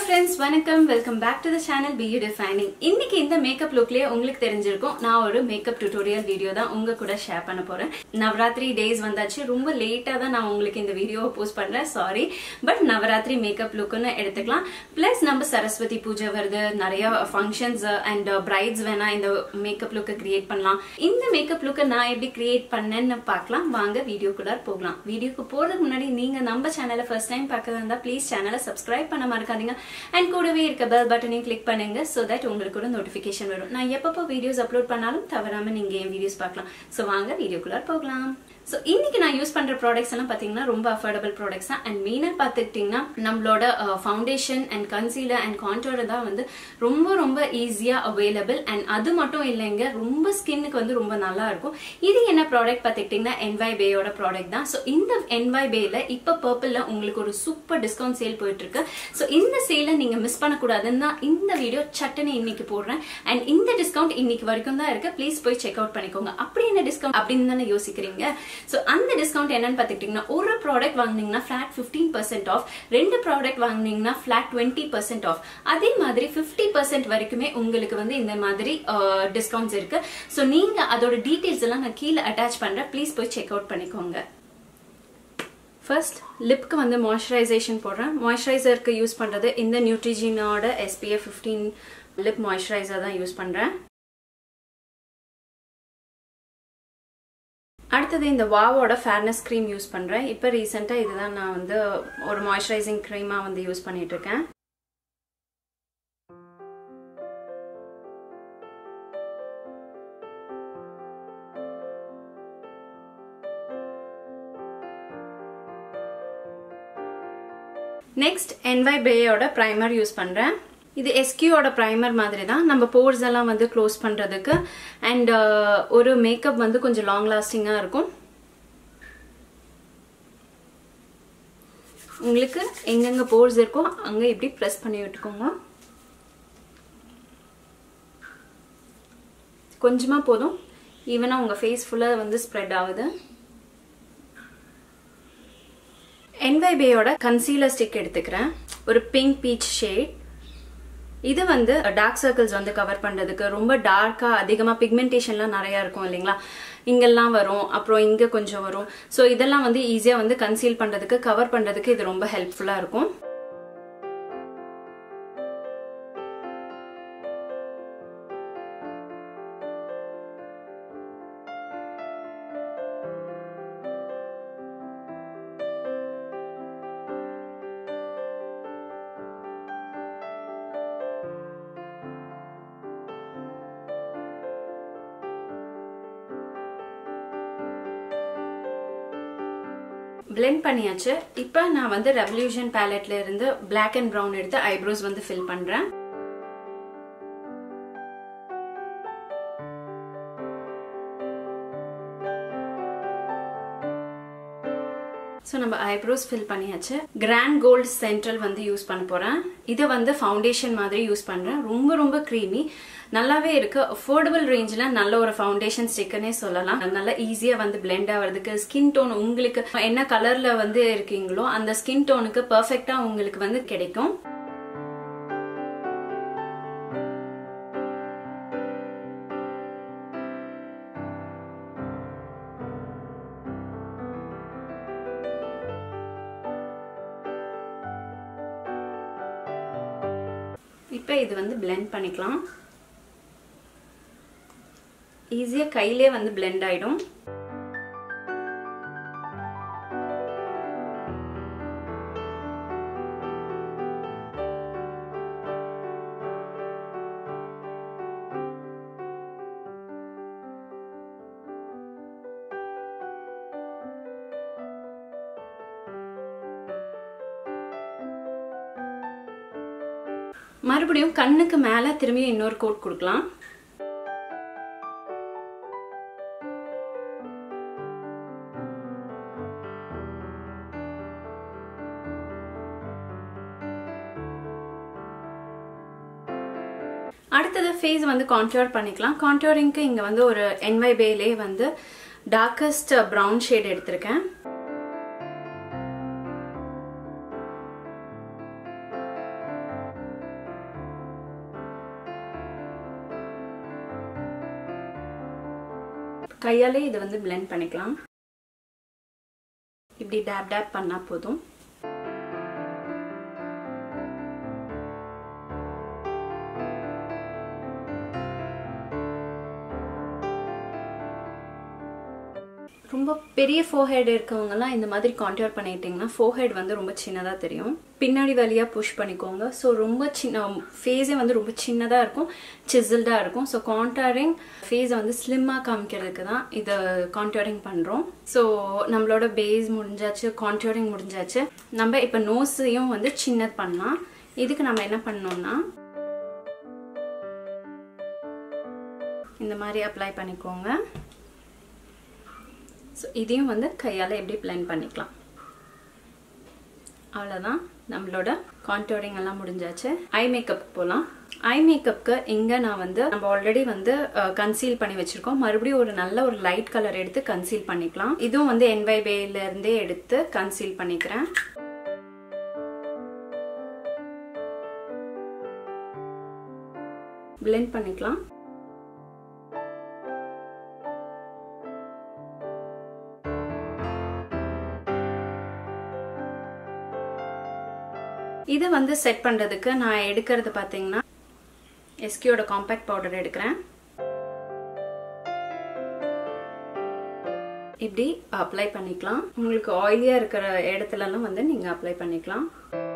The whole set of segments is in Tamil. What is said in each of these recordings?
ஃப்ரெண்ட்ஸ் வணக்கம் welcome back to the channel beau defining இன்னைக்கு இந்த மேக்கப் லுக்லயே உங்களுக்கு தெரிஞ்சிருக்கும் நான் ஒரு மேக்கப் டியூட்டோரியல் வீடியோ தான் உங்க கூட ஷேர் பண்ண போறேன் நவராத்திரி டேஸ் வந்தாச்சு ரொம்ப லேட்டா தான் நான் உங்களுக்கு இந்த வீடியோவை போஸ்ட் பண்றேன் சாரி பட் நவராத்திரி மேக்கப் லுக்னு எடுத்துக்கலாம் பிளஸ் நம்ம சரஸ்வதி பூஜை வருது நிறைய ஃபங்க்ஷன்ஸ் அண்ட் பிரைட்ஸ் வேணா இந்த மேக்கப் லுக்கை கிரியேட் பண்ணலாம் இந்த மேக்கப் லுக்கை நான் எப்படி கிரியேட் பண்ணேன்னு பார்க்கலாம் வாங்க வீடியோக்குள்ள போகலாம் வீடியோக்கு போறதுக்கு முன்னாடி நீங்க நம்ம சேனலை ஃபர்ஸ்ட் டைம் பார்க்கறதா இருந்தா ப்ளீஸ் சேனலை சப்ஸ்கிரைப் பண்ண மறக்காதீங்க அண்ட் கூடவே இருக்க பெல் பட்டனையும் கிளிக் பண்ணுங்க ஸோ தட் உங்களுக்கு கூட நோட்டிஃபிகேஷன் வரும் நான் எப்பப்போ வீடியோஸ் அப்லோட் பண்ணாலும் தவறாம நீங்க என் வீடியோஸ் பார்க்கலாம் ஸோ வாங்க வீடியோக்குள்ள போகலாம் ஸோ இன்னைக்கு நான் யூஸ் பண்ற ப்ராடக்ட்ஸ் எல்லாம் பார்த்தீங்கன்னா ரொம்ப அஃபோர்டபுள் ப்ராடக்ட்ஸ் தான் அண்ட் மெயினாக பார்த்துக்கிட்டிங்கன்னா நம்மளோட foundation and concealer and contour தான் வந்து ரொம்ப ரொம்ப ஈஸியாக அவைலபிள் அண்ட் அது மட்டும் இல்லைங்க ரொம்ப ஸ்கின்னுக்கு வந்து ரொம்ப நல்லா இருக்கும் இது என்ன ப்ராடக்ட் பார்த்துக்கிட்டிங்கன்னா என்வாய் பேயோட ப்ராடக்ட் தான் ஸோ இந்த என்வாய் பேல இப்போ பர்பிளில் உங்களுக்கு ஒரு சூப்பர் டிஸ்கவுண்ட் சேல் போயிட்டு இருக்கு ஸோ இந்த சேலை நீங்க மிஸ் பண்ணக்கூடாதுன்னு தான் இந்த வீடியோ சட்டுன்னு இன்னைக்கு போடுறேன் அண்ட் இந்த டிஸ்கவுண்ட் இன்னைக்கு வரைக்கும் தான் இருக்கு ப்ளீஸ் போய் செக் அவுட் பண்ணிக்கோங்க அப்படி என்ன டிஸ்கவுண்ட் அப்படின்னு தானே யோசிக்கிறீங்க ஸோ அந்த டிஸ்கவுண்ட் என்னன்னு பார்த்துக்கிட்டிங்கன்னா ஒரு ப்ராடக்ட் வாங்குனீங்கன்னா ஃபிளாட் ஃபிஃப்டீன் பர்சன்ட் ஆஃப் ரெண்டு ப்ராடக்ட் வாங்குனீங்கன்னா ஃபிளாட் டுவெண்ட்டி பர்சன்ட் ஆஃப் அதே மாதிரி ஃபிஃப்டி பர்சன்ட் வரைக்குமே உங்களுக்கு வந்து இந்த மாதிரி டிஸ்கவுண்ட்ஸ் இருக்கு ஸோ நீங்க அதோட டீட்டெயில்ஸ் எல்லாம் நான் கீழே அட்டாச் பண்றேன் ப்ளீஸ் போய் செக் அவுட் பண்ணிக்கோங்க ஃபர்ஸ்ட் லிப்க்கு வந்து மாய்ஸ்சரைசேஷன் போடுறேன் மாய்ஸ்சரைசருக்கு யூஸ் பண்ணுறது இந்த நியூட்ரிஜினோட எஸ்பிஎஃப் ஃபிஃப்டீன் லிப் மாய்ஸ்சரைசர் தான் யூஸ் பண்ணுறேன் அடுத்தது இந்த வாவோட ஃபேர்னஸ் க்ரீம் யூஸ் பண்ணுறேன் இப்போ ரீசெண்டாக இதுதான் நான் வந்து ஒரு மாய்ஸ்சரைசிங் க்ரீமாக வந்து யூஸ் பண்ணிட்டு இருக்கேன் நெக்ஸ்ட் என்வை பேயோட ப்ரைமர் யூஸ் பண்ணுறேன் இது எஸ்கியூவோட ப்ரைமர் மாதிரி தான் நம்ம போர்ஸ் எல்லாம் வந்து க்ளோஸ் பண்ணுறதுக்கு அண்ட் ஒரு மேக்கப் வந்து கொஞ்சம் லாங் லாஸ்டிங்காக இருக்கும் உங்களுக்கு எங்கெங்கே போர்ஸ் இருக்கோ அங்கே இப்படி ப்ரெஸ் பண்ணி விட்டுக்கோங்க கொஞ்சமாக போதும் ஈவனாக உங்கள் ஃபேஸ் ஃபுல்லாக வந்து ஸ்ப்ரெட் ஆகுது என்வைபேயோட கன்சீலர் ஸ்டிக் எடுத்துக்கிறேன் ஒரு பிங்க் பீச் ஷேட் இது வந்து டார்க் சர்க்கிள்ஸ் வந்து கவர் பண்ணுறதுக்கு ரொம்ப டார்க்காக அதிகமாக பிக்மெண்டேஷன்லாம் நிறையா இருக்கும் இல்லைங்களா இங்கெல்லாம் வரும் அப்புறம் இங்கே கொஞ்சம் வரும் ஸோ இதெல்லாம் வந்து ஈஸியாக வந்து கன்சீல் பண்ணுறதுக்கு கவர் பண்ணுறதுக்கு இது ரொம்ப ஹெல்ப்ஃபுல்லாக இருக்கும் பிளெண்ட் பண்ணியாச்சு இப்போ நான் வந்து ரெவல்யூஷன் பேலட்ல இருந்து பிளாக் அண்ட் ப்ரௌன் எடுத்து ஐப்ரோஸ் வந்து ஃபில் பண்றேன் ஸோ நம்ம ஐப்ரோஸ் ஃபில் பண்ணியாச்சு கிராண்ட் கோல்டு சென்ட்ரல் வந்து யூஸ் பண்ண போகிறேன் இதை வந்து ஃபவுண்டேஷன் மாதிரி யூஸ் பண்ணுறேன் ரொம்ப ரொம்ப க்ரீமி நல்லாவே இருக்கு அஃபோர்டபுள் ரேஞ்சில் நல்ல ஒரு ஃபவுண்டேஷன் ஸ்டிக்குன்னே சொல்லலாம் நல்லா ஈஸியாக வந்து பிளெண்ட் ஆகிறதுக்கு ஸ்கின் டோன் உங்களுக்கு என்ன கலரில் வந்து இருக்கீங்களோ அந்த ஸ்கின் டோனுக்கு பர்ஃபெக்டாக உங்களுக்கு வந்து கிடைக்கும் இப்போ இது வந்து பிளெண்ட் பண்ணிக்கலாம் ஈஸியாக கையிலே வந்து பிளெண்ட் ஆயிடும் மறுபடியும் கண்ணுக்கு மேல திரும்பியும் இன்னொரு கோட் கொடுக்கலாம் அடுத்தது ஃபேஸ் வந்து கான்டோர் பண்ணிக்கலாம் கான்டோரிங்க்கு இங்கே வந்து ஒரு என்வை பேலே வந்து டார்க்கஸ்ட் ப்ரௌன் ஷேட் எடுத்திருக்கேன் கையாலே இதை வந்து பிளெண்ட் பண்ணிக்கலாம் இப்படி டேப் டேப் பண்ணா போதும் ரொம்ப பெரிய ஃபோஹெட் இருக்கவங்கலாம் இந்த மாதிரி கான்டியூர் பண்ணிட்டீங்கன்னா ஃபோஹெட் வந்து ரொம்ப சின்னதாக தெரியும் பின்னாடி வழியாக புஷ் பண்ணிக்கோங்க ஸோ ரொம்ப சின்ன ஃபேஸே வந்து ரொம்ப சின்னதாக இருக்கும் சிசில்டாக இருக்கும் ஸோ கான்டாரிங் ஃபேஸை வந்து ஸ்லிம்மாக காமிக்கிறதுக்கு தான் இதை கான்டியூரிங் பண்ணுறோம் ஸோ நம்மளோட பேஸ் முடிஞ்சாச்சு கான்டியூரிங் முடிஞ்சாச்சு நம்ம இப்போ நோஸையும் வந்து சின்னது பண்ணலாம் இதுக்கு நம்ம என்ன பண்ணோம்னா இந்த மாதிரி அப்ளை பண்ணிக்கோங்க ஸோ இதையும் வந்து கையால் எப்படி பிளெண்ட் பண்ணிக்கலாம் அவ்வளோதான் நம்மளோட கான்டோரிங் எல்லாம் முடிஞ்சாச்சு ஐ மேக்கப் போகலாம் ஐ மேக்கப்க்கு இங்கே நான் வந்து நம்ம ஆல்ரெடி வந்து கன்சீல் பண்ணி வச்சிருக்கோம் மறுபடியும் ஒரு நல்ல ஒரு லைட் கலர் எடுத்து கன்சீல் பண்ணிக்கலாம் இதுவும் வந்து என்வைபேல இருந்தே எடுத்து கன்சீல் பண்ணிக்கிறேன் பிளெண்ட் பண்ணிக்கலாம் இதை வந்து செட் பண்ணுறதுக்கு நான் எடுக்கிறது பார்த்தீங்கன்னா எஸ்கியோட காம்பேக்ட் பவுடர் எடுக்கிறேன் இப்படி அப்ளை பண்ணிக்கலாம் உங்களுக்கு ஆயிலியாக இருக்கிற இடத்துலலாம் வந்து நீங்கள் அப்ளை பண்ணிக்கலாம்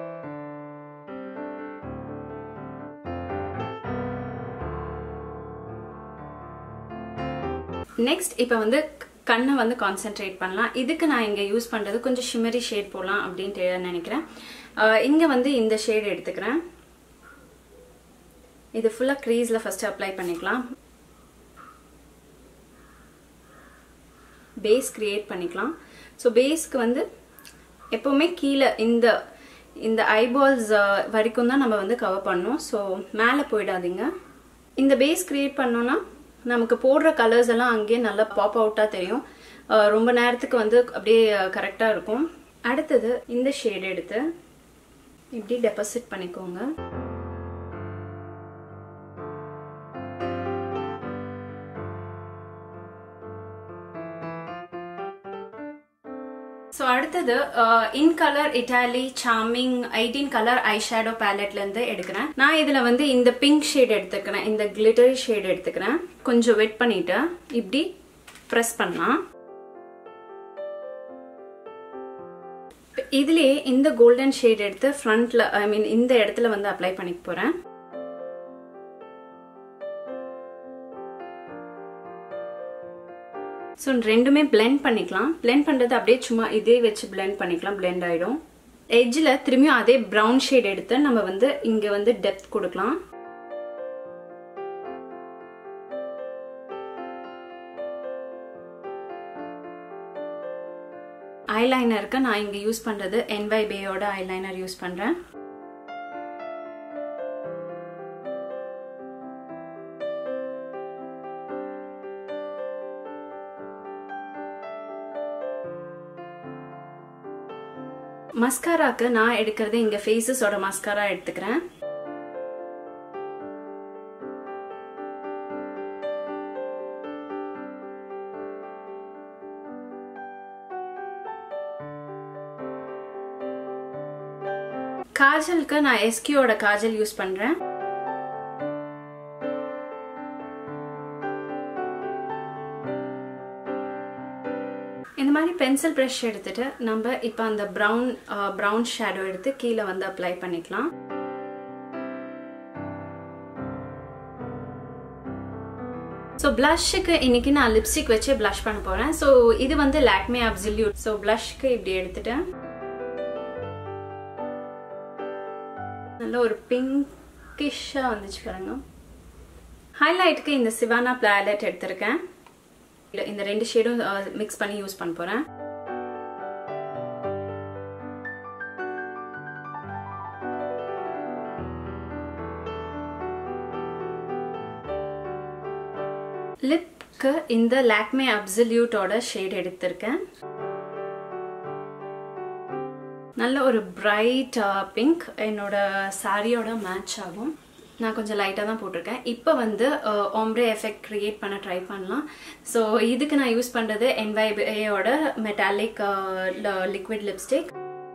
நெக்ஸ்ட் இப்போ வந்து கண்ணை வந்து கான்சென்ட்ரேட் பண்ணலாம் இதுக்கு நான் இங்கே யூஸ் பண்ணுறது கொஞ்சம் ஷிமரி ஷேட் போடலாம் அப்படின்ட்டு நினைக்கிறேன் இங்கே வந்து இந்த ஷேட் எடுத்துக்கிறேன் இது ஃபுல்லாக க்ரீஸில் ஃபஸ்ட்டு அப்ளை பண்ணிக்கலாம் பேஸ் க்ரியேட் பண்ணிக்கலாம் ஸோ பேஸ்க்கு வந்து எப்போவுமே கீழே இந்த இந்த ஐபால்ஸ் வரைக்கும் தான் நம்ம வந்து கவர் பண்ணோம் ஸோ மேலே போயிடாதீங்க இந்த பேஸ் க்ரியேட் பண்ணோன்னா நமக்கு போடுற கலர்ஸ் எல்லாம் அங்கேயே நல்லா பாப் அவுட்டாக தெரியும் ரொம்ப நேரத்துக்கு வந்து அப்படியே கரெக்டாக இருக்கும் அடுத்தது இந்த ஷேட் எடுத்து இப்படி டெபாசிட் பண்ணிக்கோங்க ஸோ அடுத்தது in colour Italy charming eighteen colour eye shadow பேலட்ல இருந்து எடுக்கிறேன் நான் இதுல வந்து இந்த பிங்க் ஷேட் எடுத்துக்கிறேன் இந்த கிளிட்டரி ஷேட் எடுத்துக்கிறேன் கொஞ்சம் வெட் பண்ணிட்டு இப்படி ப்ரெஸ் பண்ணலாம் இதுலயே இந்த கோல்டன் ஷேட் எடுத்து ஃப்ரண்ட்ல ஐ மீன் இந்த இடத்துல வந்து அப்ளை பண்ணிக்க போறேன் ஸோ ரெண்டுமே பிளெண்ட் பண்ணிக்கலாம் பிளெண்ட் பண்ணுறது அப்படியே சும்மா இதே வச்சு பிளெண்ட் பண்ணிக்கலாம் பிளெண்ட் ஆகிடும் எட்ஜில் திரும்பியும் அதே ப்ரௌன் ஷேட் எடுத்து நம்ம வந்து இங்கே வந்து டெப்த் கொடுக்கலாம் ஐலைனருக்கு நான் இங்கே யூஸ் பண்ணுறது என்வை பேயோட ஐலைனர் யூஸ் பண்ணுறேன் மஸ்காராக்கு நான் எடுக்கிறது இங்க ஃபேஸஸோட மஸ்காரா எடுத்துக்கிறேன் காஜலுக்கு நான் எஸ்கியோட காஜல் யூஸ் பண்றேன் இந்த மாதிரி பென்சில் ப்ரஷ் எடுத்துட்டு நம்ம இப்போ அந்த ப்ரௌன் ப்ரௌன் ஷேடோ எடுத்து கீழே வந்து அப்ளை பண்ணிக்கலாம் ஸோ ப்ளஷ்ஷுக்கு இன்னைக்கு நான் லிப்ஸ்டிக் வச்சு ப்ளஷ் பண்ண போறேன் ஸோ இது வந்து லாக்மே அப்சல்யூட் ஸோ ப்ளஷ்க்கு இப்படி எடுத்துட்டேன் நல்ல ஒரு பிங்கிஷாக வந்துச்சு பாருங்க ஹைலைட்டுக்கு இந்த சிவானா பிளாலெட் எடுத்திருக்கேன் இந்த ரெண்டு ஷேடும் மிக்ஸ் பண்ணி யூஸ் பண்ண போறேன் லிப்க்கு இந்த லாக்மே அப்சல்யூட்டோட ஷேட் எடுத்திருக்கேன் நல்ல ஒரு பிரைட் பிங்க் என்னோட சாரியோட மேட்ச் ஆகும் நான் கொஞ்சம் லைட்டாக தான் போட்டிருக்கேன் இப்போ வந்து ஒம்ப்ரே எஃபெக்ட் க்ரியேட் பண்ண ட்ரை பண்ணலாம் ஸோ இதுக்கு நான் யூஸ் பண்ணுறது என்வைபேயோட மெட்டாலிக் லிக்விட் லிப்ஸ்டிக்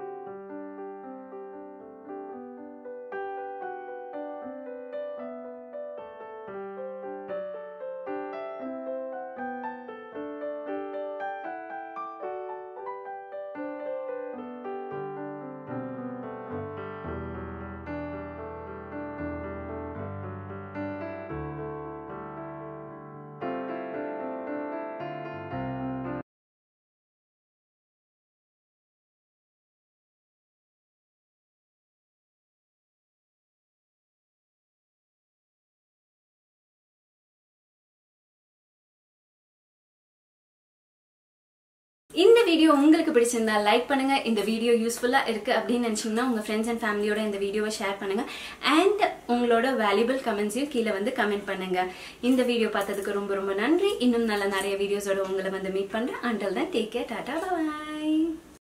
இந்த வீடியோ உங்களுக்கு பிடிச்சிருந்தா லைக் பண்ணுங்க இந்த வீடியோ யூஸ்ஃபுல்லா இருக்கு அப்படின்னு நினைச்சீங்கன்னா உங்க ஃப்ரெண்ட்ஸ் அண்ட் ஃபேமிலியோட இந்த வீடியோவை ஷேர் பண்ணுங்க அண்ட் உங்களோட வேல்யூபிள் கமெண்ட்ஸையும் கீழே வந்து கமெண்ட் பண்ணுங்க இந்த வீடியோ பார்த்ததுக்கு ரொம்ப ரொம்ப நன்றி இன்னும் நல்ல நிறைய வீடியோஸோட உங்களை வந்து மீட் பண்றேன் அண்டல் தான் டேக் கேர் டாடா பாய்